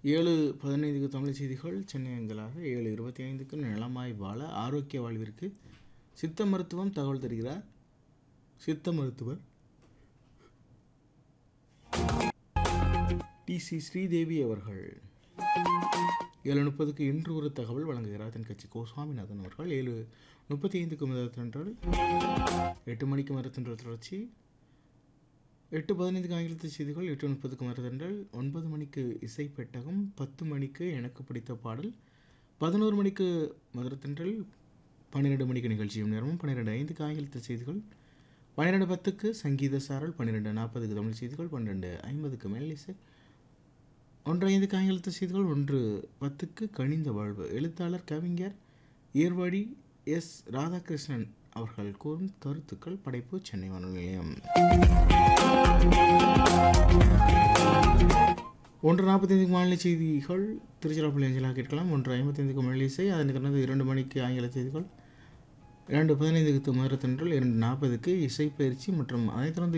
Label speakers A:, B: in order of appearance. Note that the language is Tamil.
A: ஏழு பதினைந்துக்கு தமிழ் செய்திகள் சென்னை அஞ்சலாக ஏழு இருபத்தி ஐந்துக்கு நலமாய் வாழ ஆரோக்கிய வாழ்விற்கு சித்த மருத்துவம் தகவல் தருகிறார் சித்த மருத்துவர் டி சி ஸ்ரீதேவி அவர்கள் ஏழு முப்பதுக்கு இன்று ஒரு தகவல் வழங்குகிறார் தென் கட்சி கோ சுவாமிநாதன் அவர்கள் ஏழு முப்பத்தி ஐந்துக்கு மதத்தென்றல் எட்டு மணிக்கு மரத்தென்றல் தொடர்ச்சி எட்டு பதினைந்துக்கு ஆங்கிலத்து செய்திகள் எட்டு முப்பதுக்கு மரத்தென்றல் ஒன்பது மணிக்கு இசை பெட்டகம் பத்து மணிக்கு எனக்கு பிடித்த பாடல் பதினோரு மணிக்கு மதுரத்தென்றல் பன்னிரெண்டு மணிக்கு நிகழ்ச்சியும் நேரமும் பன்னிரெண்டு ஐந்துக்கு ஆங்கிலத்து செய்திகள் பன்னிரெண்டு பத்துக்கு சங்கீத சாரல் பன்னிரெண்டு நாற்பதுக்கு தமிழ் செய்திகள் பன்னிரெண்டு ஐம்பதுக்கு மேலிசை ஒன்று ஐந்துக்கு ஆங்கிலத்து செய்திகள் ஒன்று பத்துக்கு கனிந்த வாழ்வு எழுத்தாளர் கவிஞர் ஈர்வாடி எஸ் ராதாகிருஷ்ணன் அவர்கள் கூறும் கருத்துக்கள் படைப்பு சென்னை வானொலி நிலையம் ஒன்று நாற்பத்தைந்துக்கு மாநில செய்திகள் திருச்சிராப்பள்ளி அஞ்சலாக கேட்கலாம் ஒன்று ஐம்பத்தைந்துக்கு மழை இசை அதன் கடந்த இரண்டு மணிக்கு ஆங்கில செய்திகள் இரண்டு பதினைந்துக்கு மதுரத்தன்றல் இரண்டு நாற்பதுக்கு இசைப்பயிற்சி மற்றும் அதைத் தொடர்ந்து